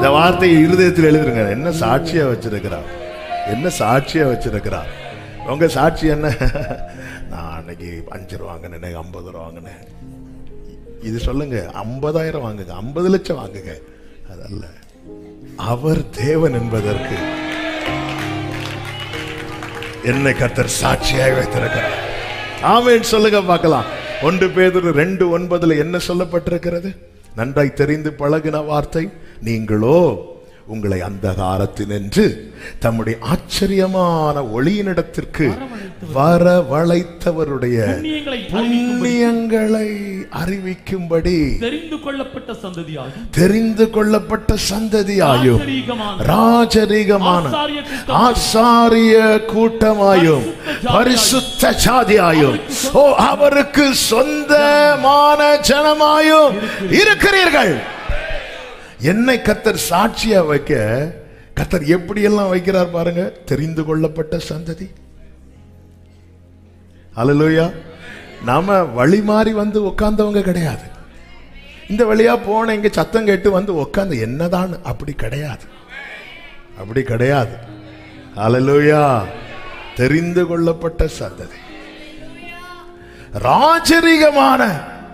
இந்த வார்த்தையை இருதயத்தில் எழுதுருங்க என்ன சாட்சியா வச்சிருக்கிறார் என்ன சாட்சியா வச்சிருக்கிறார் உங்க சாட்சி என்ன நான் அன்னைக்கு அஞ்சு ரூபா வாங்கினேன் இன்னைக்கு ஐம்பது ரூபா வாங்கினேன் இது சொல்லுங்க ஐம்பதாயிரம் வாங்குங்க ஐம்பது லட்சம் வாங்குங்க அதல்ல அவர் தேவன் என்பதற்கு என்னை கத்தர் சாட்சியாய் வைத்திருக்கிறார் ஆமென் சொல்லுங்க பார்க்கலாம் ஒன்று பேதுரு ரெண்டு ஒன்பதுல என்ன சொல்லப்பட்டிருக்கிறது நன்றாய் தெரிந்து பழகின வார்த்தை நீங்களோ உங்களை அந்த காலத்தினின்று தம்முடைய ஆச்சரியமான ஒளியினிடத்திற்கு வரவழைத்தவருடைய புண்ணியங்களை அறிவிக்கும்படி புண்ணியங்களை அறிவிக்கும்படி தெரிந்து கொள்ளப்பட்ட சந்ததியாகும் தெரிந்து கொள்ளப்பட்ட சந்ததியாயும் ராஜரீகமான ராஜரீகமான ஆசாரிய கூட்டம் ஆசாரிய கூட்டமாயும் பரிசுத்த சாதியாயும் ஓ அவருக்கு சொந்தமான ஜனமாயும் இருக்கிறீர்கள் என்னை கத்தர் சாட்சியா வைக்க கத்தர் எப்படியெல்லாம் வைக்கிறார் பாருங்க தெரிந்து கொள்ளப்பட்ட சந்ததி அல்லேலூயா நாம வழி மாறி வந்து உட்கார்ந்தவங்க கிடையாது இந்த வழியா போன இங்க சத்தம் கேட்டு வந்து உட்கார்ந்து என்னதான் அப்படி கிடையாது அப்படி கிடையாது அல்லேலூயா தெரிந்து கொள்ளப்பட்ட சந்ததி ராஜரிகமான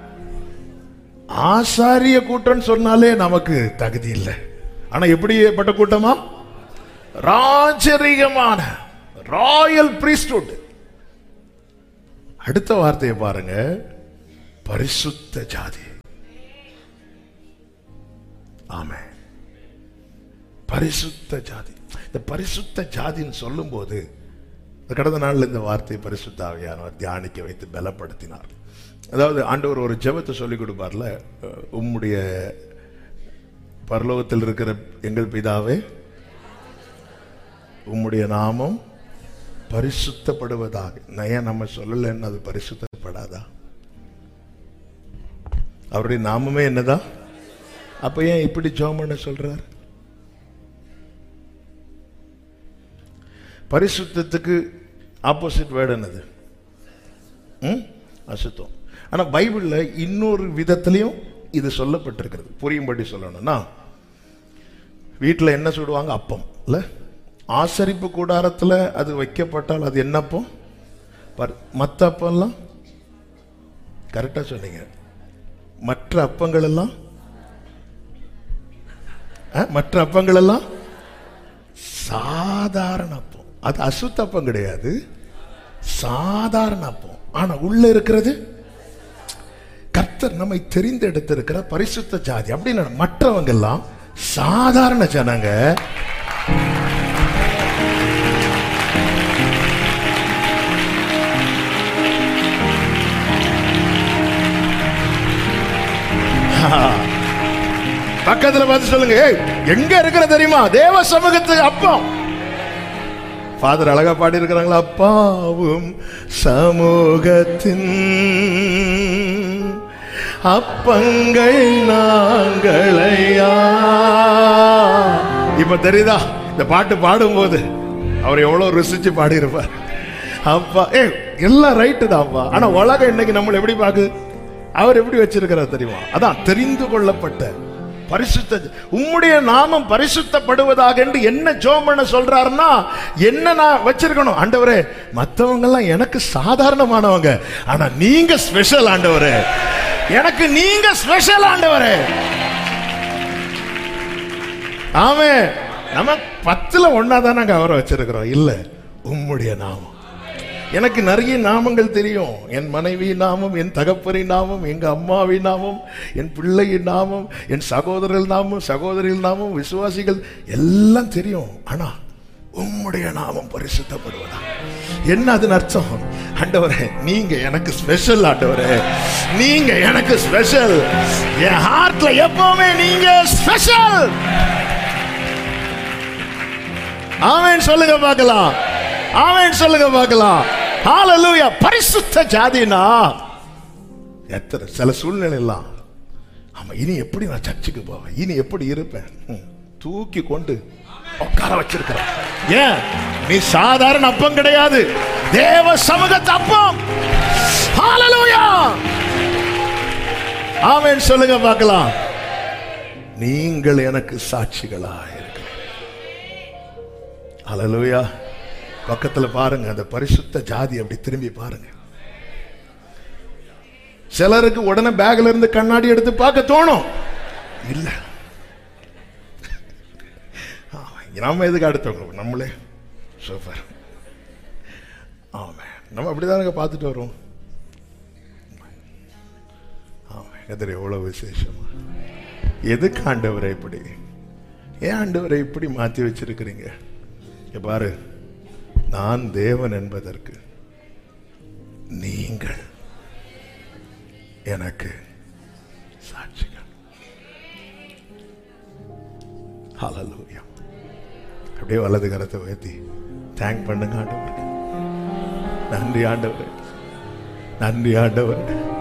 ஆசாரிய கூட்டம் சொன்னாலே நமக்கு தகுதி இல்லை ஆனா எப்படிப்பட்ட கூட்டமா ராஜரிகமான ராயல் priesthood அடுத்த வார்த்தையை பாருங்க பரிசுத்த ஜாதி ஆமே பரிசுத்த ஜாதி இந்த பரிசுத்த ஜாதின்னு சொல்லும்போது இந்த கடந்த நாள்ல இந்த வார்த்தையை பரிசுத்த ஆவியானவர் தியானிக்க வைத்து பலப்படுத்தினார் அதாவது ஆண்டவர் ஒரு ஜெபத்தை சொல்லி கொடுப்பார்ல அஹ், உம்முடைய பரலோகத்தில் இருக்கிற எங்கள் பிதாவே உம்முடைய நாமம் பரிசுத்தப்படுவதாக நான் ஏன் நம்ம சொல்லலைன்னு அது பரிசுத்தப்படாதா அவருடைய நாமமே என்னதான் அப்ப ஏன் இப்படி ஜோம் பண்ண சொல்றார் பரிசுத்தத்துக்கு ஆப்போசிட் வேர்டு என்னது ம்? அசுத்தம் ஆனா பைபிள்ல இன்னொரு விதத்திலையும் இது சொல்லப்பட்டிருக்கிறது புரியும்படி சொல்லணும்னா வீட்டில் என்ன சுடுவாங்க அப்பம் இல்ல ஆசரிப்பு கூடாரத்துல அது வைக்கப்பட்டால் அது என்ன அப்பம் பர்- மத்த அப்பம்லாம் கரெக்டா சொன்னீங்க மற்ற அப்பங்கள் எல்லாம் ஆ, மற்ற அப்பங்கள் எல்லாம் சாதாரண அப்பம் அது அசுத்த அப்பம் கிடையாது சாதாரண அப்பம் ஆனா உள்ள இருக்கிறது கர்த்தர் நம்மை தெரிந்தெடுத்திருக்கிற பரிசுத்த ஜாதி அப்படின்னு மற்றவங்க எல்லாம் சாதாரண ஜனங்க பக்கத்துல பார்த்து சொல்லுங்க ஏய் எங்க இருக்கிற தெரியுமா தேவ சமூகத்துக்கு அப்பம் ஃபாதர் அழகா பாடி இருக்கிறாங்களா அப்பாவும் சமூகத்தின் அப்பங்கள் நாங்களையா இப்ப தெரியுதா இந்த பாட்டு பாடும்போது அவர் எவ்வளவு ருசிச்சு பாடியிருப்பார் அப்பா ஏ எல்லாம் ரைட்டு தான்ப்பா ஆனா உலகம் இன்னைக்கு நம்மளை எப்படி பாக்கு அவர் எப்படி வச்சிருக்கிறார் தெரியுமா அதான் தெரிந்து கொள்ளப்பட்ட பரிசுத்த உம்முடைய நாமம் பரிசுத்தப்படுவதாக என்று என்ன ஜோம் பண்ண சொல்றாருன்னா என்ன நான் வச்சிருக்கணும் ஆண்டவரே மத்தவங்க எல்லாம் எனக்கு சாதாரணமானவங்க ஆனா நீங்க ஸ்பெஷல் ஆண்டவரே எனக்கு நீங்க ஸ்பெஷல் ஆண்டவரே ஆமே நம்ம பத்துல ஒன்னா தான் நாங்க அவரை வச்சிருக்கிறோம் இல்ல உம்முடைய நாமம் எனக்கு நிறைய நாமங்கள் தெரியும் என் மனைவி நாமம் என் தகப்பரின் நாமம் எங்க அம்மாவின் நாமம் என் பிள்ளையின் நாமம் என் சகோதரர்கள் நாமம் சகோதரிகள் நாமம் விசுவாசிகள் எல்லாம் தெரியும் ஆனா உம்முடைய நாமம் பரிசுத்தப்படுவதா என்ன அதன் அர்த்தம் ஆண்டவரே நீங்க எனக்கு ஸ்பெஷல் ஆண்டவரே நீங்க எனக்கு ஸ்பெஷல் என் ஹார்ட்ல எப்பவுமே நீங்க ஸ்பெஷல் ஆமென் சொல்லுங்க பார்க்கலாம் ஆமென் சொல்லுங்க பார்க்கலாம் ஹalleluya பரிசுத்த ஜாதினா எத்தனை சில சூழ்நிலை எல்லாம் ஆமா இனி எப்படி நான் சர்ச்சுக்கு போவேன் இனி எப்படி இருப்பேன் ம், தூக்கி கொண்டு உட்கார வச்சிருக்கிறேன் ஏன் நீ சாதாரண அப்பம் கிடையாது தேவ சமூகத்து அப்பம் ஹalleluya ஆமென் சொல்லுங்க பார்க்கலாம் நீங்கள் எனக்கு சாட்சிகளாக இருக்கிறீர்கள் ஹalleluya பக்கத்துல பாருங்க அந்த பரிசுத்த ஜாதி அப்படி திரும்பி பாருங்க சிலருக்கு உடனே பேக்ல இருந்து கண்ணாடி எடுத்து பார்க்க தோணும் இல்ல ஆமா, நம்ம எதுக்கு அடுத்தவங்க நம்மளே சூப்பர் ஆமா நம்ம அப்படிதானுங்க பார்த்துட்டு வரோம் ஆமா எதிர எவ்வளவு விசேஷமா எதுக்கு ஆண்டவரை இப்படி ஏன் ஆண்டவரை இப்படி மாத்தி வச்சிருக்கிறீங்க இங்க பாரு நான் தேவன் என்பதற்கு நீங்கள் எனக்கு சாட்சிகள் ஹalleluya அப்படியே வலது கரத்தை உயர்த்தி தேங்க் பண்ணுங்க ஆண்டவருக்கு நன்றி ஆண்டவரே நன்றி ஆண்டவரே